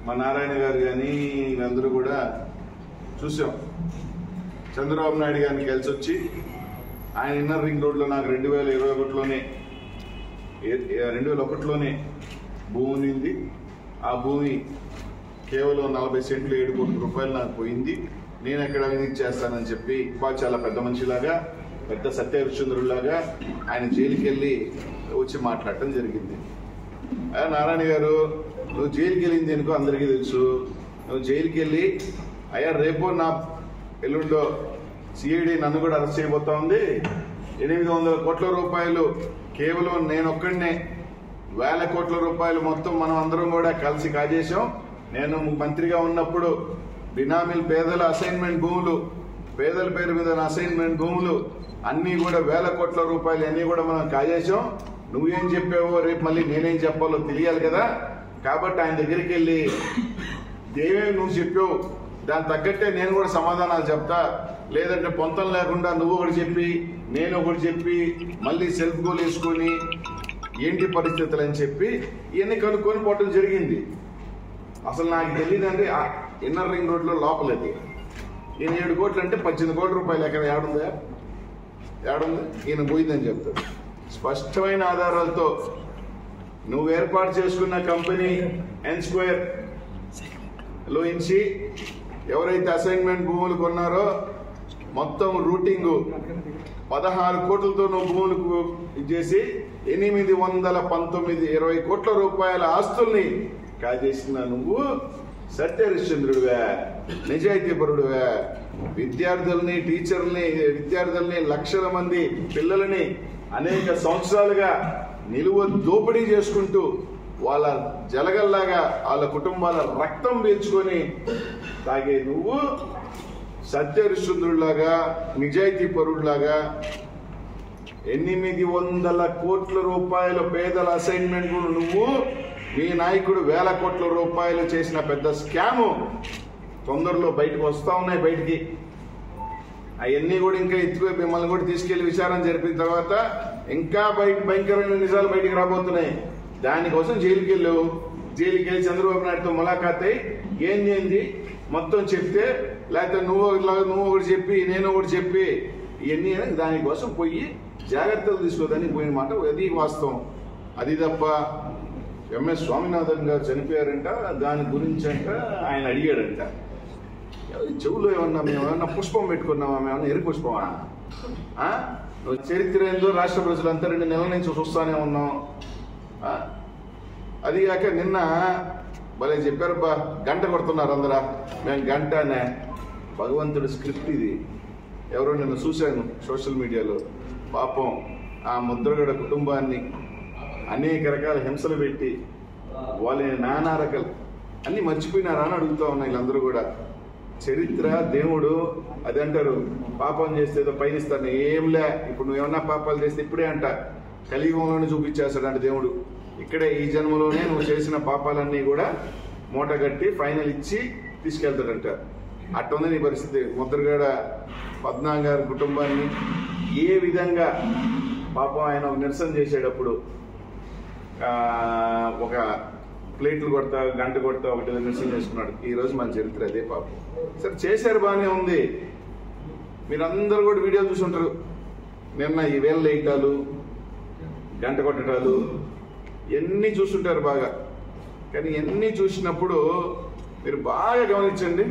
మా నారాయణ గారు కానీ వీళ్ళందరూ కూడా చూసాం చంద్రబాబు నాయుడు గారిని కలిసి వచ్చి ఆయన ఇన్నర్ రింగ్ రోడ్లో నాకు రెండు వేల ఇరవై ఒకటిలోనే రెండు వేల ఒకటిలోనే భూమి ఉంది ఆ భూమి కేవలం నలభై సెంట్లు ఏడు కోట్ల రూపాయలు నాకు పోయింది నేను ఎక్కడ అవినీతి చేస్తానని చెప్పి బాగా చాలా పెద్ద మనిషిలాగా పెద్ద సత్య హరిశ్చంద్రులాగా ఆయన జైలుకి వెళ్ళి వచ్చి మాట్లాడటం జరిగింది ఆ, నారాయణ గారు నువ్వు జైలుకి వెళ్ళింది ఎందుకో అందరికీ తెలుసు నువ్వు జైలుకి వెళ్ళి అయ్యా రేపు నా ఎల్లుండో సిఐడి నన్ను కూడా అరెస్ట్ చేయబోతా ఉంది ఎనిమిది వందల కోట్ల రూపాయలు కేవలం నేను ఒక్కడినే వేల కోట్ల రూపాయలు మొత్తం మనం అందరం కూడా కలిసి కాజేశాం నేను మంత్రిగా ఉన్నప్పుడు బినామీలు పేదల అసైన్మెంట్ భూములు పేదల పేరు మీద ఉన్న అసైన్మెంట్ భూములు అన్ని కూడా వేల కోట్ల రూపాయలు అన్ని కూడా మనం కాజేశాం నువ్వేం చెప్పావో రేపు మళ్ళీ నేనేం చెప్పాలో తెలియాలి కదా కాబట్టి ఆయన దగ్గరికి వెళ్ళి దేవేమి నువ్వు చెప్పావు దాని తగ్గట్టే నేను కూడా సమాధానాలు చెప్తా లేదంటే పొంతం లేకుండా నువ్వు ఒకటి చెప్పి నేను ఒకటి చెప్పి మళ్ళీ సెల్ఫ్ గోల్ వేసుకొని ఏంటి పరిస్థితులు అని చెప్పి ఇవన్నీ కనుక్కొని పోవటం జరిగింది అసలు నాకు తెలియదండి ఆ ఇన్నర్ రింగ్ రోడ్ లో లోపలది ఈయన ఏడు కోట్లు అంటే పద్దెనిమిది కోట్ల రూపాయలు ఎక్కడ ఏడుందా ఏడుంది ఈయన పోయిందని చెప్తాడు స్పష్టమైన ఆధారాలతో నువ్వు ఏర్పాటు చేసుకున్న కంపెనీ ఎన్ స్క్వేర్ లోంచి ఎవరైతే అసైన్మెంట్ భూములు కొన్నారో మొత్తం రూటింగ్ పదహారు కోట్లతో నువ్వు భూములకు ఇచ్చేసి ఎనిమిది వందల పంతొమ్మిది ఇరవై కోట్ల రూపాయల ఆస్తుల్ని కాజేసిన నువ్వు సత్యహరిశ్చంద్రుడివే నిజాయితీపరుడివే విద్యార్థుల్ని టీచర్ని విద్యార్థుల్ని లక్షల మంది పిల్లలని అనేక సంవత్సరాలుగా నిలువ దోపిడీ చేసుకుంటూ వాళ్ళ జలగల్లాగా వాళ్ళ కుటుంబాల రక్తం పీల్చుకొని తాగే నువ్వు సత్యహరిశ్చంద్రుడిలాగా నిజాయితీ పరుడిలాగా ఎనిమిది వందల కోట్ల రూపాయల పేదల అసైన్మెంట్ నువ్వు మీ నాయకుడు వేల కోట్ల రూపాయలు చేసిన పెద్ద స్కాము తొందరలో బయటకు వస్తా ఉన్నాయి బయటికి అవన్నీ కూడా ఇంకా ఎత్తుకుపోయి మిమ్మల్ని కూడా తీసుకెళ్లి విచారణ జరిపిన తర్వాత ఇంకా బయట భయంకరమైన నిజాలు బయటికి రాబోతున్నాయి దానికోసం జైలుకి వెళ్ళు జైలుకి వెళ్ళి చంద్రబాబు నాయుడుతో ములాఖాత్ అయి ఏం ఏంది మొత్తం చెప్తే లేకపోతే నువ్వు ఒకటి- నువ్వు ఒకటి చెప్పి నేను ఒకటి చెప్పి ఇవన్నీ అని దానికోసం పోయి జాగ్రత్తలు తీసుకోదని పోయిన మాట అది వాస్తవం అది తప్ప ఎంఎస్ స్వామినాథన్ గారు చనిపోయారంట దాని గురించి అంట ఆయన అడిగాడంట చెవులో ఏమన్నా మేము ఏమన్నా పుష్పం పెట్టుకున్నామా మేము ఏమన్నా ఎరు పుష్పమా ఆ? నువ్వు చరిత్ర ఏందో రాష్ట్ర ప్రజలంతా రెండు నెలల నుంచి చూస్తానే ఉన్నాం ఆ? అది కాక నిన్న భలే చెప్పారు బా గంట కొడుతున్నారు అందరా మేము గంటనే భగవంతుడి స్క్రిప్ట్ ఇది ఎవరో నిన్న చూశాను సోషల్ మీడియాలో పాపం ఆ ముద్రగడ కుటుంబాన్ని అనేక రకాల హింసలు పెట్టి వాళ్ళని నానా రకాలు అన్ని మర్చిపోయినారా అని అడుగుతా ఉన్నా వీళ్ళందరూ కూడా చరిత్ర దేవుడు అది అంటారు పాపం చేస్తే ఏదో పయనిస్తాను ఏంలే ఇప్పుడు నువ్వు ఏమన్నా పాపాలు చేస్తే ఇప్పుడే అంట కలియుగంలోనే చూపించేస్తాడంట దేవుడు ఇక్కడే ఈ జన్మలోనే నువ్వు చేసిన పాపాలన్నీ కూడా మూట కట్టి ఫైనల్ ఇచ్చి తీసుకెళ్తాడంట అట్టుంది నీ పరిస్థితి ముద్రగడ పద్నాలుగు గారి కుటుంబాన్ని ఏ విధంగా పాపం ఆయన ఒక నిరసన చేసేటప్పుడు ఆ, ఒక ప్లేట్లు కొడతా గంట కొడతా ఒకటి నిరసన చేసుకున్నాడు ఈ రోజు మన చరిత్ర అదే పాపం సరే చేశారు బాగానే ఉంది మీరందరూ కూడా వీడియోలు చూసి ఉంటారు నిన్న ఈ వేల లేయటాలు గంట కొట్టడాలు ఎన్ని చూస్తుంటారు బాగా కానీ ఎన్ని చూసినప్పుడు మీరు బాగా గమనించండి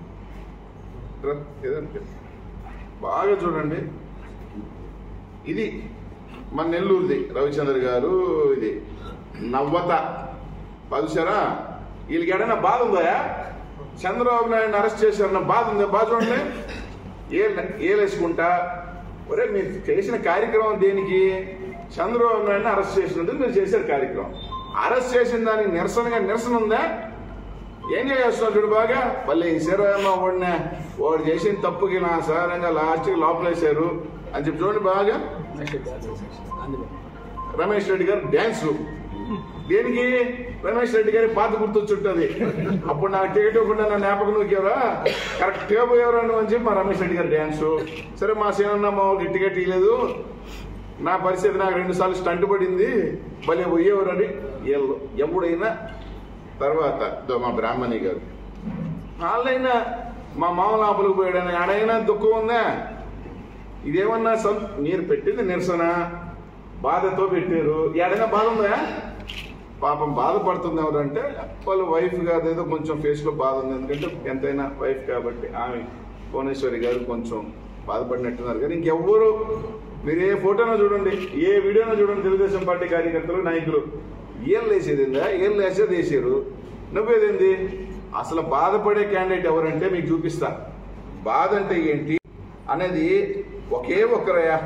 రా, ఏదంటే బాగా చూడండి ఇది మన నెల్లూరుది రవిచంద్ర గారు ఇది నవ్వత పలుసారా వీళ్ళకి ఏడైనా బాధ ఉందా చంద్రబాబు నాయుడు అరెస్ట్ చేశారన్న బాధ ఉందా బాధ చూడండి ఏలు ఏలేసుకుంటా ఒరే మీరు చేసిన కార్యక్రమం దేనికి చంద్రబాబు నాయుడుని అరెస్ట్ చేసినందుకు మీరు చేశారు కార్యక్రమం అరెస్ట్ చేసిన దానికి నిరసనగా నిరసన ఉందా ఏం చేస్తున్నాడు చూడు బాగా మళ్ళీ శరమ ఓడిన వాడు చేసిన తప్పుకి నా సారంగా లాస్ట్కి లోపలేశారు అని చెప్పి చూడండి బాగా రమేష్ రెడ్డి గారు డ్యాన్స్ దేనికి రమేష్ రెడ్డి గారి పాత గుర్తొచ్చుంటది అప్పుడు నాకు టికెట్ ఇవ్వకుండా నా జ్ఞాపకం నూకేవరా కరెక్ట్ గా పోయేవరా నువ్వు అని చెప్పి మా రమేష్ రెడ్డి గారి డ్యాన్స్ సరే మా సేనన్న మా వాళ్ళకి టికెట్ ఇవ్వలేదు నా పరిస్థితి నాకు రెండు సార్లు స్టంట్ పడింది భలే పోయేవారని వీళ్ళు ఎప్పుడైనా తర్వాత ఇదో మా బ్రాహ్మణి గారు వాళ్ళైనా మా మామ లోపలికి పోయాడని ఆడైనా దుఃఖం ఉందా ఇదేమన్నా సం మీరు పెట్టింది నిరసన బాధతో పెట్టారు ఏడైనా బాధ ఉందా పాపం బాధపడుతుంది ఎవరంటే వాళ్ళ వైఫ్ గారు ఏదో కొంచెం ఫేస్ లో బాధ ఉంది ఎందుకంటే ఎంతైనా వైఫ్ కాబట్టి ఆమె భువనేశ్వరి గారు కొంచెం బాధపడినట్టున్నారు కానీ ఇంకెవ్వరు మీరు ఏ ఫోటోనో చూడండి ఏ వీడియోనో చూడండి తెలుగుదేశం పార్టీ కార్యకర్తలు నాయకులు ఏం లేసేదిందా ఏం లేసేది వేసారు నువ్వేదేంది అసలు బాధపడే క్యాండిడేట్ ఎవరంటే మీకు చూపిస్తా బాధ అంటే ఏంటి అనేది ఒకే ఒక్కరయ్యా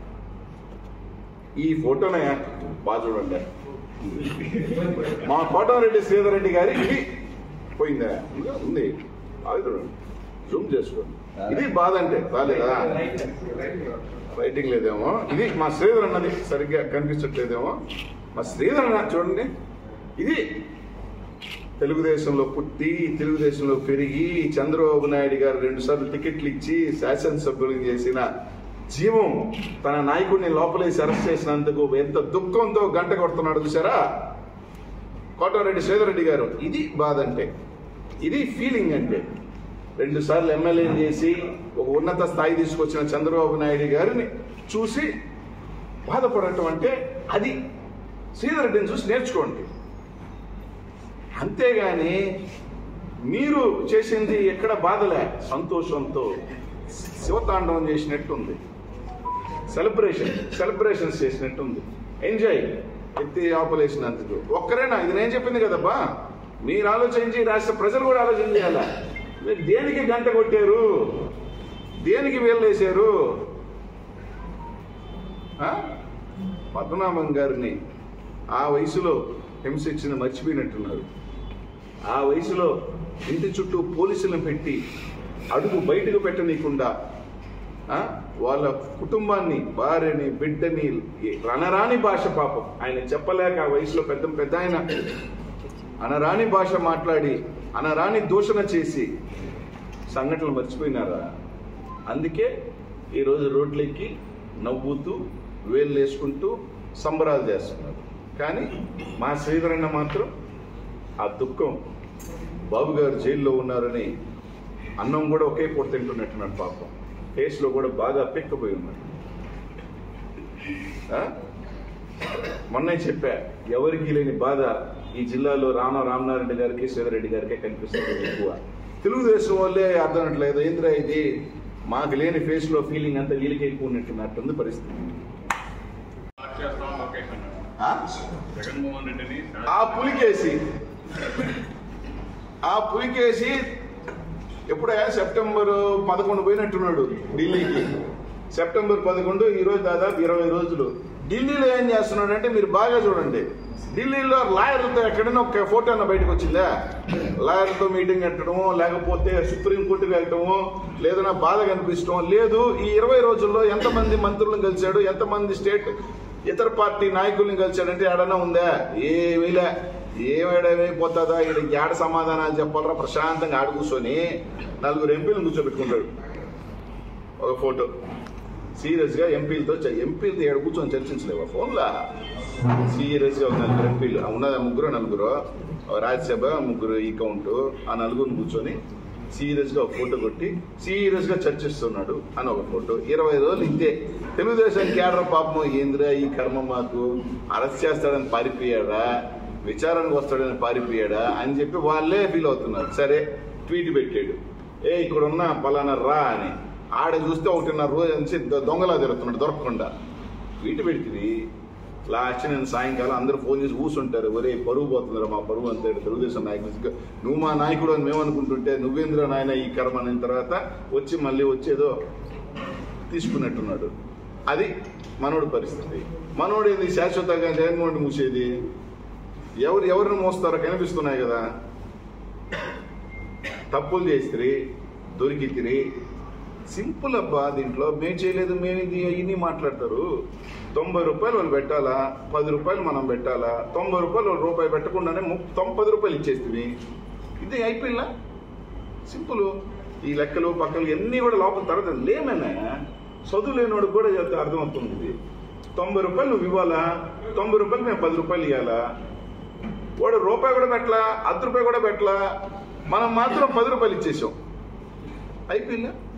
ఈ ఫోటోనయ్యా బాగా చూడండి మా కోటమిరెడ్డి శ్రీధర్ రెడ్డి గారి ఇది పోయిందా ఇంకా ఉంది బాగా చూడండి జూమ్ చేసుకోండి ఇది బాధ అంటే రాలేదా రైటింగ్ లేదేమో ఇది మా శ్రీధర్ అన్నది సరిగ్గా కనిపించట్లేదేమో మా శ్రీధర్ అన్న చూడండి ఇది తెలుగుదేశంలో పుట్టి తెలుగుదేశంలో పెరిగి చంద్రబాబు నాయుడు గారు రెండు సార్లు టికెట్లు ఇచ్చి శాసనసభ్యులు చేసిన జీవం తన నాయకుడిని లోపలేసి అరెస్ట్ చేసినందుకు ఎంత దుఃఖంతో గంట కొడుతున్నాడు చూసారా కోటమిరెడ్డి శ్రీధర్ రెడ్డి గారు ఇది బాధ అంటే ఇది ఫీలింగ్ అంటే రెండు సార్లు ఎమ్మెల్యే చేసి ఒక ఉన్నత స్థాయి తీసుకొచ్చిన చంద్రబాబు నాయుడు గారిని చూసి బాధపడటం అంటే అది శ్రీధర్ రెడ్డిని చూసి నేర్చుకోండి అంతేగాని మీరు చేసింది ఎక్కడ బాధలే సంతోషంతో శివతాండవం చేసినట్టుంది సెలబ్రేషన్ సెలబ్రేషన్స్ చేసినట్టుంది ఎంజాయ్ ఎత్తి ఆపలేసినందుకు ఒక్కరేనా ఇది నేను చెప్పింది కదబ్బా మీరు ఆలోచించి రాష్ట్ర ప్రజలు కూడా ఆలోచన చేయాలా మీరు దేనికి గంట కొట్టారు దేనికి వేలేశారు ఆ? పద్మనాభం గారిని ఆ వయసులో హింస ఇచ్చింది మర్చిపోయినట్టున్నారు ఆ వయసులో ఇంటి చుట్టూ పోలీసులను పెట్టి అడుగు బయటకు పెట్టనీయకుండా ఆ, వాళ్ళ కుటుంబాన్ని భార్యని బిడ్డని అనరాని భాష పాపం ఆయన చెప్పలేక ఆ వయసులో పెద్ద పెద్ద ఆయన అనరాని భాష మాట్లాడి అనరాని దూషణ చేసి సంఘటనలు మర్చిపోయినారా అందుకే ఈరోజు రోడ్లెక్కి నవ్వుతూ వేలు వేసుకుంటూ సంబరాలు చేస్తున్నారు కానీ మా శ్రీధరన్న మాత్రం ఆ దుఃఖం బాబు గారు జైల్లో ఉన్నారని అన్నం కూడా ఒకే పూట తింటున్నట్టున్నాడు పాపం ఫేస్లో కూడా బాగా పెక్కపోయి ఉన్నాడు ఆ? మొన్నే చెప్పా ఎవరికి లేని బాధ ఈ జిల్లాలో రామ రామనారాయణ గారికి శ్రీధరెడ్డి గారికే కనిపిస్తుంది ఎక్కువ తెలుగుదేశం వాళ్ళే అర్థం అనట్లేదు ఏంద్రా ఇది మాకు లేని ఫేస్ లో ఫీలింగ్ అంతా వీళ్ళకి ఎక్కువ ఉన్నట్టున్నట్టుంది పరిస్థితి స్టార్ట్ చేస్తాం లోకేష్ అన్నాడు ఆ? జగన్మోహన్ రెడ్డిని ఆ పులికేసి ఆ పులికేసి ఎప్పుడే సెప్టెంబర్ పదకొండు పోయినట్టున్నాడు ఢిల్లీకి సెప్టెంబర్ పదకొండు ఈ రోజు దాదాపు ఇరవై రోజులు ఢిల్లీలో ఏం చేస్తున్నాడు అంటే మీరు బాగా చూడండి ఢిల్లీలో లాయర్లతో ఎక్కడైనా ఒక ఫోటో అన్న బయటకు వచ్చిందా లాయర్లతో మీటింగ్ పెట్టడము లేకపోతే సుప్రీం కోర్టుకు వెళ్ళటము లేదన్నా బాధ కనిపించడం లేదు ఈ ఇరవై రోజుల్లో ఎంతమంది మంత్రులను కలిశాడు ఎంతమంది స్టేట్ ఇతర పార్టీ నాయకుల్ని కలిశాడంటే ఏడన్నా ఉందా ఏమీలే ఏమేడమైపోతుందా వీడికి ఏడ సమాధానాలు చెప్పాలరా ప్రశాంతంగా ఆడ కూర్చొని నలుగురు ఎంపీలను కూర్చోబెట్టుకుంటాడు ఒక ఫోటో సీరియస్ గా ఎంపీలతో చ- ఎంపీలతో ఏడ కూర్చొని చర్చించలేవా ఫోన్లా సీరియస్ గా ఒక నలుగురు ఎంపీలు ఉన్నది ఆ ముగ్గురు నలుగురు ఒక రాజ్యసభ ముగ్గురు ఈ కౌంట్ ఆ నలుగురిని కూర్చొని సీరియస్ గా ఒక ఫోటో కొట్టి సీరియస్ గా చర్చిస్తున్నాడు అని ఒక ఫోటో ఇరవై రోజులు ఇంతే తెలుగుదేశం కేడర్ పాపం ఏందిరా ఈ కర్మ మాకు అరెస్ట్ చేస్తాడని పారిపోయాడా విచారణకు వస్తాడని పారిపోయాడా అని చెప్పి వాళ్ళే ఫీల్ అవుతున్నారు సరే ట్వీట్ పెట్టాడు ఏ ఇక్కడ ఉన్న పలానా రా అని ఆడ చూస్తే ఒకటిన్నర రోజు నుంచి దొ- దొంగలా తిరుగుతున్నాడు దొరకకుండా ట్వీట్ పెడితే లాస్ట్ నేను సాయంకాలం అందరూ ఫోన్ చేసి కూర్చుంటారు ఒరే పరువు పోతుందిరా మా పరువు అంతే తెలుగుదేశం నాయకుడు నువ్వు మా నాయకుడు అని మేము అనుకుంటుంటే నువ్వేంద్ర నాయన ఈ కర్మ అనిన తర్వాత వచ్చి మళ్ళీ వచ్చేదో తీసుకున్నట్టున్నాడు అది మనోడి పరిస్థితి మనోడు ఏంది శాశ్వతంగా జగన్మోహన్ రెడ్డి మూసేది ఎవరు ఎవరిని మోస్తారో కనిపిస్తున్నాయి కదా తప్పులు చేస్తే దొరికితిరి సింపుల్ అబ్బా దీంట్లో మేము చేయలేదు మేము ఇది ఇన్ని మాట్లాడతారు తొంభై రూపాయలు వాళ్ళు పెట్టాలా పది రూపాయలు మనం పెట్టాలా తొంభై రూపాయలు వాళ్ళు రూపాయి పెట్టకుండానే ము- తొంభై రూపాయలు ఇచ్చేస్తుంది ఇది అయిపోయిందా సింపుల్ ఈ లెక్కలు పక్కలు ఎన్ని కూడా లోపల తర్వాత లేమన్నా చదువు లేనివాడు కూడా చెప్తే అర్థమవుతుంది ఇది తొంభై రూపాయలు నువ్వు ఇవ్వాలా తొంభై రూపాయలు మేము పది రూపాయలు ఇవ్వాలా వాడు రూపాయి కూడా పెట్టలా అర్ధ రూపాయి కూడా పెట్టలా మనం మాత్రం పది రూపాయలు ఇచ్చేసాం అయిపోయిందా